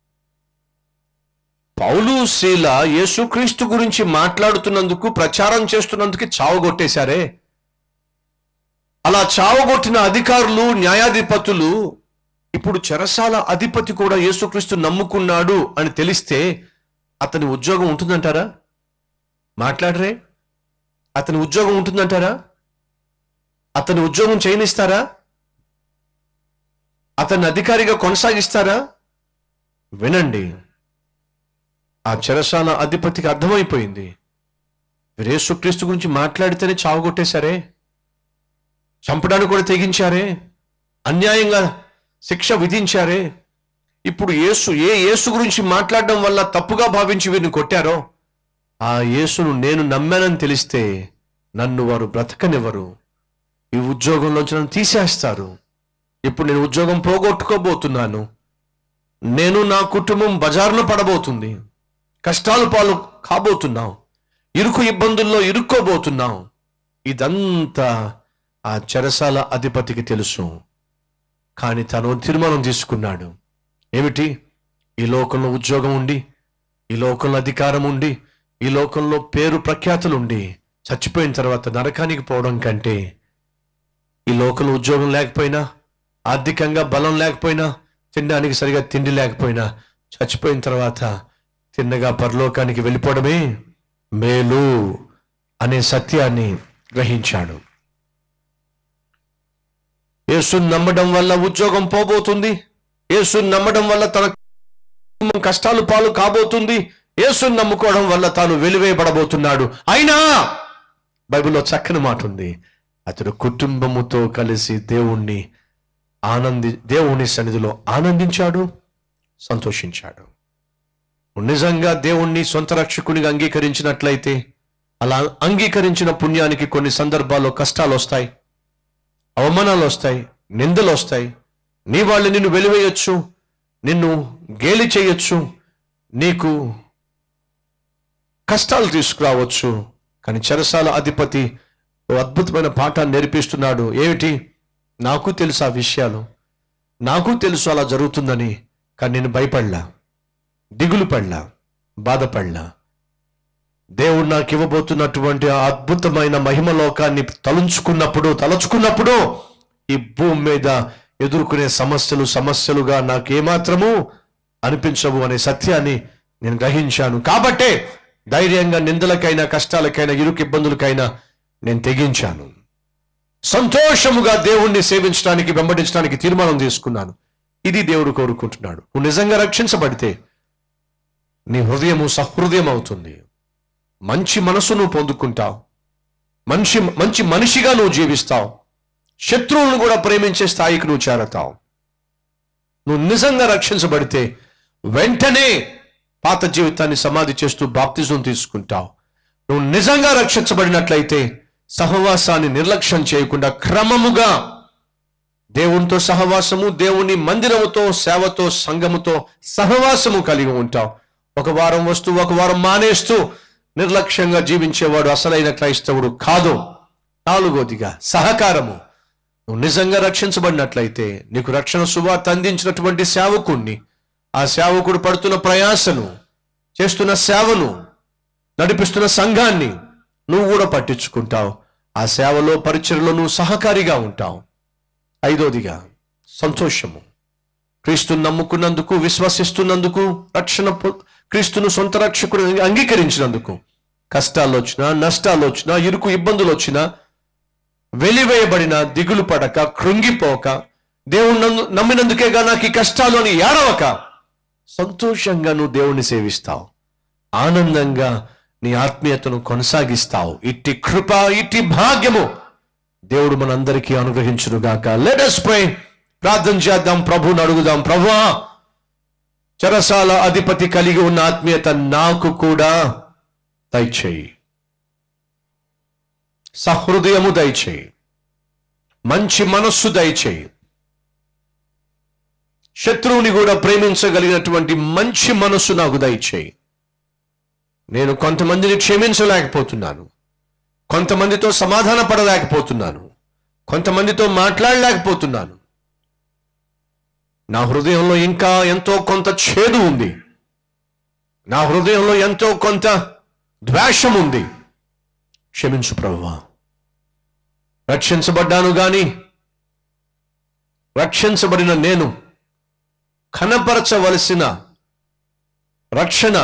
పౌలు శీల యేసుక్రీస్తు గురించి మాట్లాడుతున్నందుకు ప్రచారం చేస్తున్నందుకు చావగొట్టేశారే అలా చావగొట్టిన అధికారులు న్యాయాధిపతులు ఇప్పుడు చెరసాల అధిపతి కూడా యేసుక్రీస్తు నమ్ముకున్నాడు అని తెలిస్తే అతని ఉద్యోగం ఉంటుందంటారా మాట్లాడరే అతని ఉద్యోగం ఉంటుందంటారా అతని ఉద్యోగం చేయనిస్తారా అతన్ని అధికారిగా కొనసాగిస్తారా వినండి ఆ చెరసాల అధిపతికి అర్థమైపోయింది వీరు యేసుక్రీస్తు గురించి మాట్లాడితేనే చావగొట్టేశారే చంపడానికి కూడా తెగించారే అన్యాయంగా శిక్ష విధించారే ఇప్పుడు యేసు ఏ యేసు గురించి మాట్లాడడం వల్ల తప్పుగా భావించి వీరిని కొట్టారో ఆ యేసును నేను నమ్మానని తెలిస్తే నన్ను వారు బ్రతకనివ్వరు ఈ ఉద్యోగంలోంచి నన్ను తీసేస్తారు ఇప్పుడు నేను ఉద్యోగం పోగొట్టుకోబోతున్నాను నేను నా కుటుంబం బజారులో పడబోతుంది కష్టాలు పాలు కాబోతున్నాం ఇరుకు ఇబ్బందుల్లో ఇరుక్కోబోతున్నాం ఇదంతా ఆ చెరసాల అధిపతికి తెలుసు కానీ తను తీర్మానం తీసుకున్నాడు ఏమిటి ఈ లోకంలో ఉద్యోగం ఉండి ఈ లోకంలో అధికారం ఉండి ఈ లోకంలో పేరు ప్రఖ్యాతులు ఉండి చచ్చిపోయిన తర్వాత నరకానికి పోవడం కంటే ఈ లోకంలో ఉద్యోగం లేకపోయినా ఆర్థికంగా బలం లేకపోయినా తినడానికి సరిగా తిండి లేకపోయినా చచ్చిపోయిన తర్వాత తిన్నగా పరలోకానికి వెళ్ళిపోవడమే మేలు అనే సత్యాన్ని గ్రహించాడు యేసుని నమ్మడం వల్ల ఉద్యోగం పోబోతుంది యేసుని నమ్మడం వల్ల తన కుటుంబం కష్టాలు పాలు కాబోతుంది యేసుని నమ్ముకోవడం వల్ల తాను వెలివేయబడబోతున్నాడు అయినా బైబిల్లో చక్కని మాట ఉంది అతడు కుటుంబముతో కలిసి దేవుణ్ణి ఆనంది దేవుని సన్నిధిలో ఆనందించాడు సంతోషించాడు నువ్వు నిజంగా దేవుణ్ణి సొంత రక్షకునిగా అంగీకరించినట్లయితే అలా అంగీకరించిన పుణ్యానికి కొన్ని సందర్భాల్లో కష్టాలు వస్తాయి అవమానాలు వస్తాయి నిందలు వస్తాయి నీ వాళ్ళు నిన్ను వెలివేయొచ్చు నిన్ను గేలి చేయొచ్చు నీకు కష్టాలు తీసుకురావచ్చు కానీ చెరసాల అధిపతి ఓ అద్భుతమైన పాఠాన్ని నేర్పిస్తున్నాడు ఏమిటి నాకు తెలుసు ఆ విషయాలు నాకు తెలుసు అలా జరుగుతుందని కానీ నేను భయపడలా దిగులు పడలా బాధపడలా దేవుడు నాకు ఇవ్వబోతున్నటువంటి ఆ అద్భుతమైన మహిమ లోకాన్ని తలుచుకున్నప్పుడు తలుచుకున్నప్పుడు ఈ భూమి మీద ఎదుర్కొనే సమస్యలు సమస్యలుగా నాకు ఏమాత్రము అనిపించవు అనే సత్యాన్ని నేను గ్రహించాను కాబట్టే ధైర్యంగా నిందలకైనా కష్టాలకైనా ఇరుకు ఇబ్బందులకైనా నేను తెగించాను సంతోషముగా దేవుణ్ణి సేవించడానికి వెంబడించడానికి తీర్మానం తీసుకున్నాను ఇది దేవుడు కోరుకుంటున్నాడు నువ్వు నిజంగా రక్షించబడితే నీ హృదయము సహృదయం అవుతుంది మంచి మనసు నువ్వు పొందుకుంటావు మంచి మంచి మనిషిగా నువ్వు జీవిస్తావు శత్రువులను కూడా ప్రేమించే స్థాయికి నువ్వు చేరతావు నువ్వు నిజంగా రక్షించబడితే వెంటనే పాత జీవితాన్ని సమాధి చేస్తూ బాప్తిజం తీసుకుంటావు నువ్వు నిజంగా రక్షించబడినట్లయితే సహవాసాన్ని నిర్లక్ష్యం చేయకుండా క్రమముగా దేవునితో సహవాసము దేవుని మందిరముతో సేవతో సంఘముతో సహవాసము కలిగి ఉంటావు ఒక వారం వస్తూ ఒక వారం మానేస్తూ నిర్లక్ష్యంగా జీవించేవాడు అసలైన క్రైస్తవుడు కాదు నాలుగోదిగా సహకారము నువ్వు నిజంగా రక్షించబడినట్లయితే నీకు రక్షణ సువార్త అందించినటువంటి సేవకుణ్ణి ఆ సేవకుడు పడుతున్న ప్రయాసను చేస్తున్న సేవను నడిపిస్తున్న సంఘాన్ని నువ్వు కూడా పట్టించుకుంటావు ఆ సేవలో పరిచయలో నువ్వు సహకారిగా ఉంటావు ఐదోదిగా సంతోషము క్రీస్తుని నమ్ముకున్నందుకు విశ్వసిస్తున్నందుకు రక్షణ పొ- క్రీస్తును సొంత రక్షకుడు అంగీకరించినందుకు కష్టాలు వచ్చినా నష్టాలు వచ్చినా ఇరుకు ఇబ్బందులు వచ్చినా వెలివేయబడిన దిగులు పడక కృంగిపోక దేవుడు నన్ను నమ్మినందుకేగా నాకు ఈ కష్టాలు అని ఏడవక సంతోషంగా నువ్వు దేవుణ్ణి సేవిస్తావు ఆనందంగా నీ ఆత్మీయతను కొనసాగిస్తావు ఇట్టి కృప ఇట్టి భాగ్యము దేవుడు మనందరికీ అనుగ్రహించునుగాక లెట్ us pray ప్రార్థన చేద్దాం ప్రభుని అడుగుదాం ప్రభువా చెరసాల అధిపతి కలిగి ఉన్న ఆత్మీయత నాకు కూడా దయచేయి సహృదయము దయచేయి మంచి మనస్సు దయచేయి శత్రువుని కూడా ప్రేమించగలిగినటువంటి మంచి మనస్సు నాకు దయచేయి నేను కొంతమందిని క్షమించలేకపోతున్నాను కొంతమందితో సమాధాన పడలేకపోతున్నాను కొంతమందితో మాట్లాడలేకపోతున్నాను నా హృదయంలో ఇంకా ఎంతో కొంత చేదు ఉంది నా హృదయంలో ఎంతో కొంత ద్వేషం ఉంది క్షమించు ప్రభువా రక్షించబడ్డాను గాని రక్షించబడిన నేను కనపరచవలసిన రక్షణ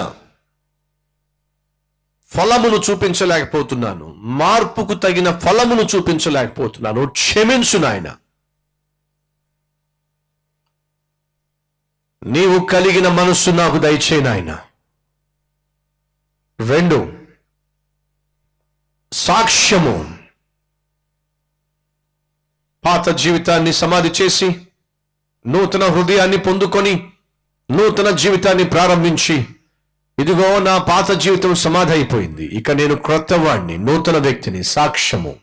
ఫలమును చూపించలేకపోతున్నాను మార్పుకు తగిన ఫలమును చూపించలేకపోతున్నాను క్షమించు నాయన నీవు కలిగిన మనస్సు నాకు దయచే నాయన రెండు సాక్ష్యము పాత జీవితాన్ని సమాధి చేసి నూతన హృదయాన్ని పొందుకొని నూతన జీవితాన్ని ప్రారంభించి ఇదిగో నా పాత జీవితం సమాధి అయిపోయింది ఇక నేను క్రొత్త వాడిని నూతన వ్యక్తిని సాక్ష్యము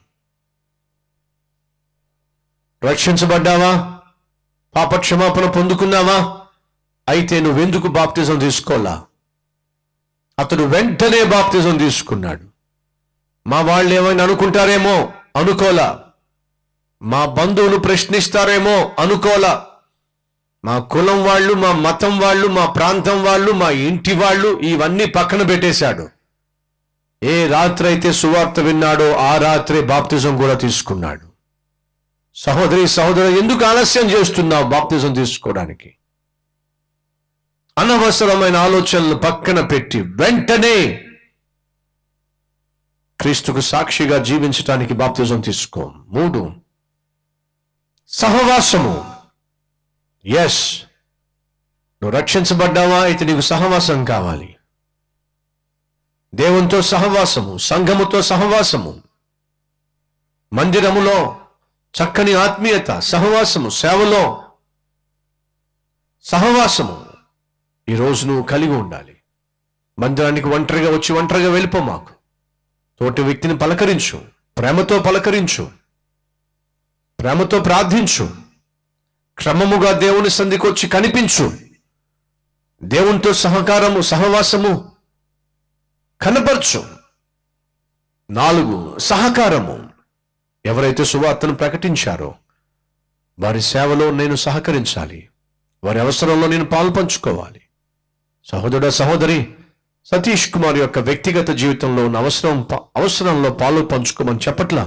రక్షించబడ్డావా పాప క్షమాపణ పొందుకున్నావా అయితే నువ్వెందుకు బాప్తిజం తీసుకోవాలా అతడు వెంటనే బాప్తిజం తీసుకున్నాడు మా వాళ్ళు ఏమైనా అనుకుంటారేమో అనుకోలా మా బంధువులు ప్రశ్నిస్తారేమో అనుకోలా మా కులం వాళ్ళు మా మతం వాళ్ళు మా ప్రాంతం వాళ్ళు మా ఇంటి వాళ్ళు ఇవన్నీ పక్కన పెట్టేశాడు ఏ రాత్రి అయితే సువార్త విన్నాడో ఆ రాత్రే బాప్తిజం కూడా తీసుకున్నాడు సహోదరి సహోదరు ఎందుకు ఆలస్యం చేస్తున్నావు బాప్తిజం తీసుకోవడానికి అనవసరమైన ఆలోచనలు పక్కన పెట్టి వెంటనే క్రీస్తుకు సాక్షిగా జీవించటానికి బాప్తిజం తీసుకో మూడు సహవాసము ఎస్ నువ్వు రక్షించబడ్డావా అయితే నీకు సహవాసం కావాలి దేవునితో సహవాసము సంఘముతో సహవాసము మందిరములో చక్కని ఆత్మీయత సహవాసము సేవలో సహవాసము ఈరోజు నువ్వు కలిగి ఉండాలి మందిరానికి ఒంటరిగా వచ్చి ఒంటరిగా వెళ్ళిపో మాకు తోటి వ్యక్తిని పలకరించు ప్రేమతో పలకరించు ప్రేమతో ప్రార్థించు క్రమముగా దేవుని సంధికి వచ్చి కనిపించు దేవునితో సహకారము సహవాసము కనపరచు నాలుగు సహకారము ఎవరైతే సువార్తను ప్రకటించారో వారి సేవలో నేను సహకరించాలి వారి అవసరంలో నేను పాలు పంచుకోవాలి సహోదరుడ సహోదరి సతీష్ కుమార్ యొక్క వ్యక్తిగత జీవితంలో ఉన్న అవసరం ప- అవసరంలో పాలు పంచుకోమని చెప్పట్లా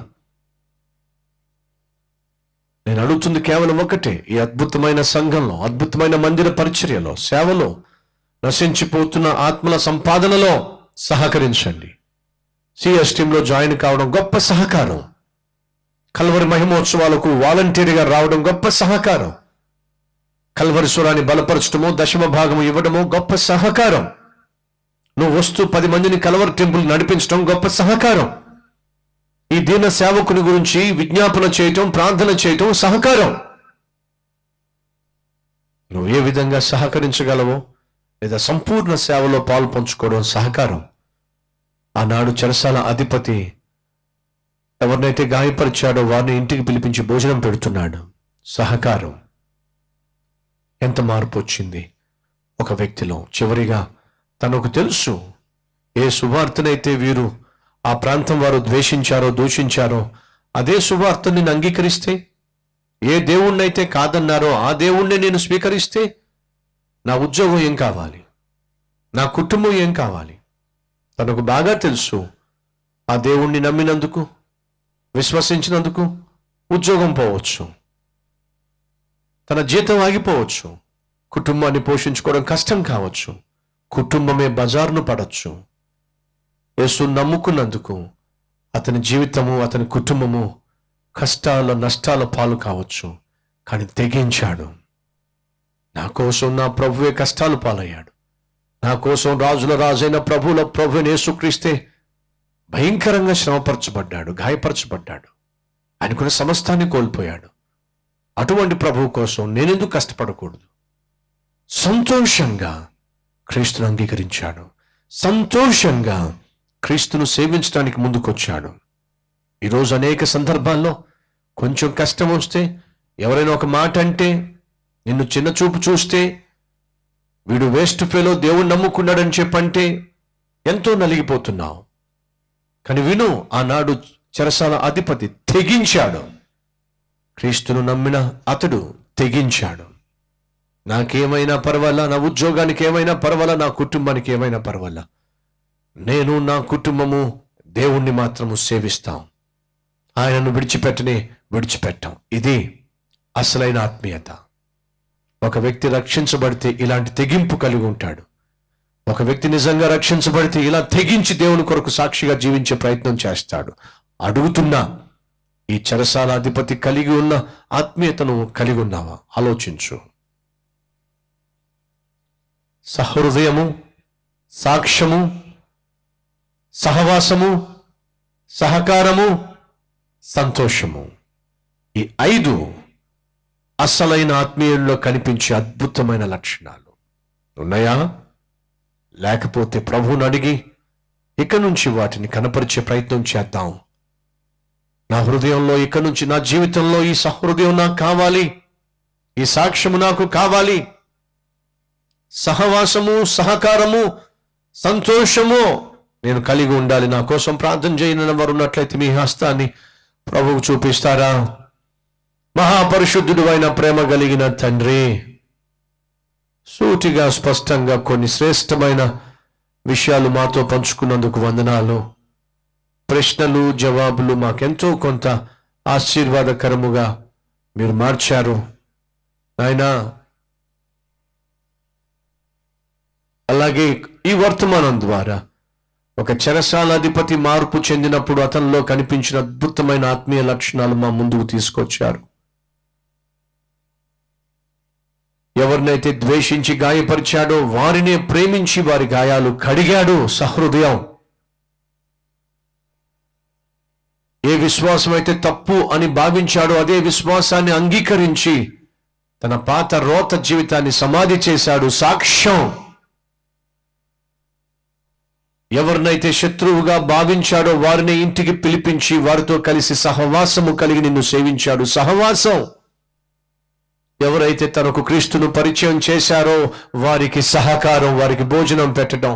నేను అడుగుతుంది కేవలం ఒకటే ఈ అద్భుతమైన సంఘంలో అద్భుతమైన మందిర పరిచర్యలో సేవలో నశించిపోతున్న ఆత్మల సంపాదనలో సహకరించండి సిఎస్ టీంలో జాయిన్ కావడం గొప్ప సహకారం కల్వరి మహిమోత్సవాలకు వాలంటీర్గా రావడం గొప్ప సహకారం కల్వరి స్వరాన్ని బలపరచడము దశమ భాగము ఇవ్వడము గొప్ప సహకారం నువ్వు వస్తూ పది మందిని కలవరి టెంపుల్ నడిపించడం గొప్ప సహకారం ఈ దీన సేవకుని గురించి విజ్ఞాపన చేయటం ప్రార్థన చేయటం సహకారం నువ్వు ఏ విధంగా సహకరించగలవో లేదా సంపూర్ణ సేవలో పాలు పంచుకోవడం సహకారం ఆనాడు చెరసాల అధిపతి ఎవరినైతే గాయపరిచాడో వారిని ఇంటికి పిలిపించి భోజనం పెడుతున్నాడు సహకారం ఎంత మార్పు వచ్చింది ఒక వ్యక్తిలో చివరిగా తనకు తెలుసు ఏ సువార్తనైతే వీరు ఆ ప్రాంతం వారు ద్వేషించారో దూషించారో అదే సువార్త నేను అంగీకరిస్తే ఏ దేవుణ్ణైతే కాదన్నారో ఆ దేవుణ్ణి నేను స్వీకరిస్తే నా ఉద్యోగం ఏం కావాలి నా కుటుంబం ఏం కావాలి తనకు బాగా తెలుసు ఆ దేవుణ్ణి నమ్మినందుకు విశ్వసించినందుకు ఉద్యోగం పోవచ్చు తన జీతం ఆగిపోవచ్చు కుటుంబాన్ని పోషించుకోవడం కష్టం కావచ్చు కుటుంబమే బజారును పడవచ్చు యేసు నమ్ముకున్నందుకు అతని జీవితము అతని కుటుంబము కష్టాల నష్టాల పాలు కావచ్చు కానీ తెగించాడు నా కోసం నా ప్రభువే కష్టాలు పాలయ్యాడు నా కోసం రాజుల రాజైన ప్రభువుల ప్రభు యేసుక్రీస్తే భయంకరంగా శ్రమపరచబడ్డాడు గాయపరచబడ్డాడు ఆయన కూడా సమస్తాన్ని కోల్పోయాడు అటువంటి ప్రభువు కోసం నేనెందుకు కష్టపడకూడదు సంతోషంగా క్రీస్తును అంగీకరించాడు సంతోషంగా క్రీస్తును సేవించడానికి ముందుకొచ్చాడు ఈరోజు అనేక సందర్భాల్లో కొంచెం కష్టం వస్తే ఎవరైనా ఒక మాట అంటే నిన్ను చిన్న చూపు చూస్తే వీడు వేస్ట్ ఫెలో దేవుడు నమ్ముకున్నాడని చెప్పంటే ఎంతో నలిగిపోతున్నావు కానీ విను ఆనాడు చెరసాల అధిపతి తెగించాడు క్రీస్తును నమ్మిన అతడు తెగించాడు నాకేమైనా పర్వాలా నా ఉద్యోగానికి ఏమైనా పర్వాలా నా కుటుంబానికి ఏమైనా పర్వాలా నేను నా కుటుంబము దేవుణ్ణి మాత్రము సేవిస్తాం ఆయనను విడిచిపెట్టని విడిచిపెట్టాం ఇది అసలైన ఆత్మీయత ఒక వ్యక్తి రక్షించబడితే ఇలాంటి తెగింపు కలిగి ఉంటాడు ఒక వ్యక్తి నిజంగా రక్షించబడితే ఇలా తెగించి దేవుని కొరకు సాక్షిగా జీవించే ప్రయత్నం చేస్తాడు అడుగుతున్నా ఈ చెరసాల అధిపతి కలిగి ఉన్న ఆత్మీయతను కలిగి ఉన్నావా ఆలోచించు సహృదయము సాక్ష్యము సహవాసము సహకారము సంతోషము ఈ ఐదు అసలైన ఆత్మీయుల్లో కనిపించే అద్భుతమైన లక్షణాలు ఉన్నాయా లేకపోతే ప్రభువుని అడిగి ఇక నుంచి వాటిని కనపరిచే ప్రయత్నం చేద్దాం నా హృదయంలో ఇక నుంచి నా జీవితంలో ఈ సహృదయం నాకు కావాలి ఈ సాక్ష్యము నాకు కావాలి సహవాసము సహకారము సంతోషము నేను కలిగి ఉండాలి నా కోసం ప్రార్థన చేయని వారు ఉన్నట్లయితే మీ హస్తాన్ని ప్రభువు చూపిస్తారా మహాపరిశుద్ధుడు అయిన ప్రేమ కలిగిన తండ్రి సూటిగా స్పష్టంగా కొన్ని శ్రేష్టమైన విషయాలు మాతో పంచుకున్నందుకు వందనాలు ప్రశ్నలు జవాబులు మాకెంతో కొంత ఆశీర్వాదకరముగా మీరు మార్చారు నాయనా అలాగే ఈ వర్తమానం ద్వారా ఒక చెరసాలాధిపతి మార్పు చెందినప్పుడు అతనిలో కనిపించిన అద్భుతమైన ఆత్మీయ లక్షణాలు మా ముందుకు తీసుకొచ్చారు ఎవరినైతే ద్వేషించి గాయపరిచాడో వారినే ప్రేమించి వారి గాయాలు కడిగాడు సహృదయం ఏ విశ్వాసం అయితే తప్పు అని భావించాడో అదే విశ్వాసాన్ని అంగీకరించి తన పాత రోత జీవితాన్ని సమాధి చేశాడు సాక్ష్యం ఎవరినైతే శత్రువుగా భావించాడో వారిని ఇంటికి పిలిపించి వారితో కలిసి సహవాసము కలిగి నిన్ను సేవించాడు సహవాసం ఎవరైతే తనకు క్రీస్తును పరిచయం చేశారో వారికి సహకారం వారికి భోజనం పెట్టడం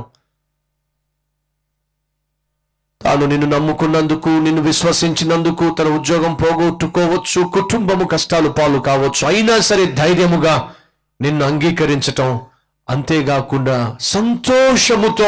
తాను నిన్ను నమ్ముకున్నందుకు నిన్ను విశ్వసించినందుకు తన ఉద్యోగం పోగొట్టుకోవచ్చు కుటుంబము కష్టాలు పాలు కావచ్చు అయినా సరే ధైర్యముగా నిన్ను అంగీకరించటం అంతేకాకుండా సంతోషముతో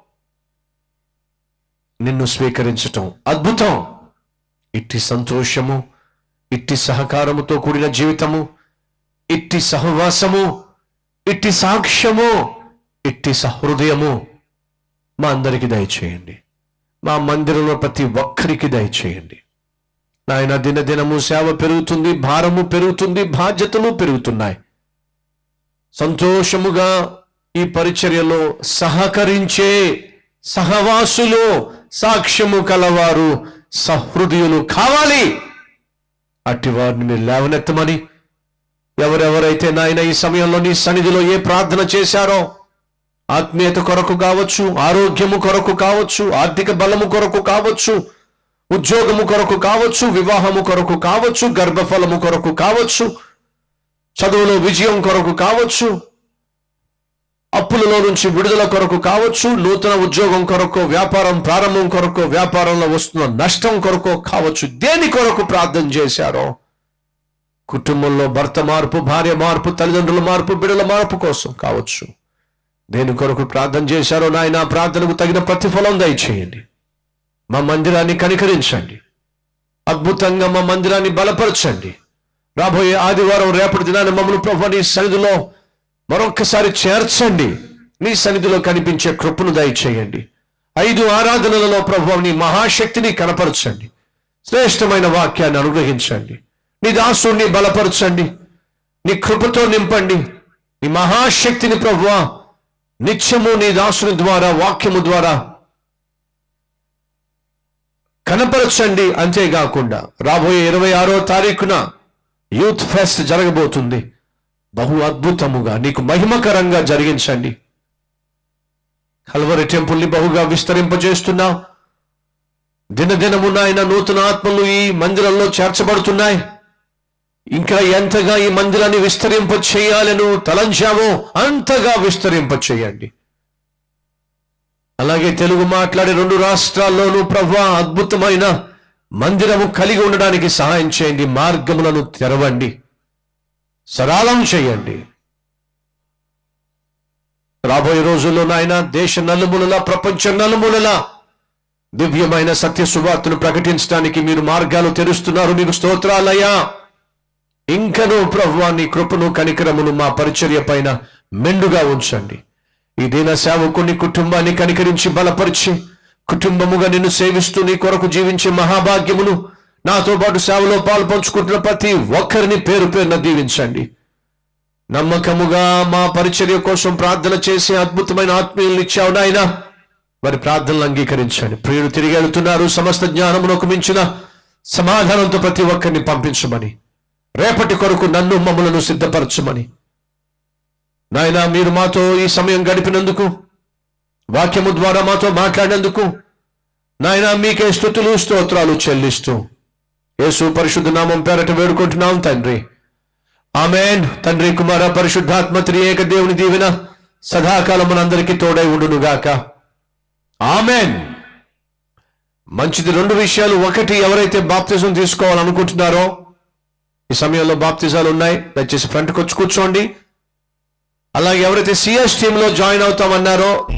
నిన్ను స్వీకరించటం అద్భుతం ఇట్టి సంతోషము ఇట్టి సహకారముతో కూడిన జీవితము ఇట్టి సహవాసము ఇట్టి సాక్ష్యము ఇట్టి సహృదయము మా అందరికి దయచేయండి మా మందిరంలో ప్రతి ఒక్కరికి దయచేయండి నాయన దినదినము సేవ పెరుగుతుంది భారము పెరుగుతుంది బాధ్యతలు పెరుగుతున్నాయి సంతోషముగా ఈ పరిచర్యలో సహకరించే సహవాసులు సాక్ష్యము కలవారు సహృదయులు కావాలి అట్టి వారిని మీరు లేవనెత్తమని ఎవరెవరైతే నాయన ఈ సమయంలో నీ సన్నిధిలో ఏ ప్రార్థన చేశారో ఆత్మీయత కొరకు కావచ్చు ఆరోగ్యము కొరకు కావచ్చు ఆర్థిక బలము కొరకు కావచ్చు ఉద్యోగము కొరకు కావచ్చు వివాహము కొరకు కావచ్చు గర్భఫలము కొరకు కావచ్చు చదువులో విజయం కొరకు కావచ్చు అప్పులలో నుంచి విడుదల కొరకు కావచ్చు నూతన ఉద్యోగం కొరకు వ్యాపారం ప్రారంభం కొరకు వ్యాపారంలో వస్తున్న నష్టం కొరకు కావచ్చు దేని కొరకు ప్రార్థన చేశారో కుటుంబంలో భర్త మార్పు భార్య మార్పు తల్లిదండ్రుల మార్పు బిడ్డల మార్పు కోసం కావచ్చు దేని కొరకు ప్రార్థన చేశారో నాయన ఆ ప్రార్థనకు తగిన ప్రతిఫలం దయచేయండి మా మందిరాన్ని కనికరించండి అద్భుతంగా మా మందిరాన్ని బలపరచండి రాబోయే ఆదివారం రేపటి దినాన్ని మమ్మల్ని ప్రభు నీ సన్నిధిలో మరొక్కసారి చేర్చండి నీ సన్నిధిలో కనిపించే కృపను దయచేయండి ఐదు ఆరాధనలలో ప్రభు నీ మహాశక్తిని కనపరచండి శ్రేష్టమైన వాక్యాన్ని అనుగ్రహించండి నీ దాసుని బలపరచండి నీ కృపతో నింపండి నీ మహాశక్తిని ప్రభువా నిత్యము నీ దాసుని ద్వారా వాక్యము ద్వారా కనపరచండి అంతేకాకుండా రాబోయే ఇరవై ఆరో తారీఖున యూత్ ఫెస్ట్ జరగబోతుంది బహు అద్భుతముగా నీకు మహిమకరంగా జరిగించండి కల్వరి టెంపుల్ని బహుగా విస్తరింపజేస్తున్నావు దినదినము నాయన నూతన ఆత్మలు ఈ మందిరంలో చేర్చబడుతున్నాయి ఇంకా ఎంతగా ఈ మందిరాన్ని విస్తరింప చేయాలను తలంచావో అంతగా విస్తరింప చేయండి అలాగే తెలుగు మాట్లాడే రెండు రాష్ట్రాల్లోనూ ప్రభా అద్భుతమైన మందిరము కలిగి ఉండడానికి సహాయం చేయండి మార్గములను తెరవండి సరళం చేయండి రాబోయే రోజుల్లో నాయన దేశ నలుమూలల ప్రపంచ నలుమూలల దివ్యమైన సత్య సువార్తను ప్రకటించడానికి మీరు మార్గాలు తెరుస్తున్నారు మీకు స్తోత్రాలయ్యా ఇంకను ప్రభువా నీ కృపను కనికరమును మా పరిచర్య పైన మెండుగా ఉంచండి ఈ దీన సేవకుని కుటుంబాన్ని కనికరించి బలపరిచి కుటుంబముగా నిన్ను సేవిస్తూ నీ కొరకు జీవించే మహాభాగ్యమును నాతో పాటు సేవలో పాలు పంచుకుంటున్న ప్రతి ఒక్కరిని పేరు పేరున దీవించండి నమ్మకముగా మా పరిచర్య కోసం ప్రార్థన చేసే అద్భుతమైన ఆత్మీయులు ఇచ్చావు నాయన వారి ప్రార్థనలు అంగీకరించండి ప్రియులు తిరిగి వెళుతున్నారు సమస్త జ్ఞానమునకు మించిన సమాధానంతో ప్రతి ఒక్కరిని పంపించమని రేపటి కొరకు నన్ను మమ్మలను సిద్ధపరచమని నాయన మీరు మాతో ఈ సమయం గడిపినందుకు వాక్యము ద్వారా మాతో మాట్లాడినందుకు నాయన మీకే స్థుతులు స్తోత్రాలు చెల్లిస్తూ యేసు పరిశుద్ధ నామం పేరట వేడుకుంటున్నాం తండ్రి ఆమెన్ తండ్రి కుమార పరిశుద్ధాత్మ త్రియేక దేవుని దీవెన సదాకాలం మనందరికీ తోడై ఉండునుగాక ఆమెన్ మంచిది రెండు విషయాలు ఒకటి ఎవరైతే బాప్తిజం తీసుకోవాలనుకుంటున్నారో ఈ సమయంలో బాప్తిజాలు ఉన్నాయి దయచేసి ఫ్రంట్కి వచ్చి కూర్చోండి అలాగే ఎవరైతే సిఎస్ టీంలో జాయిన్ అవుతామన్నారో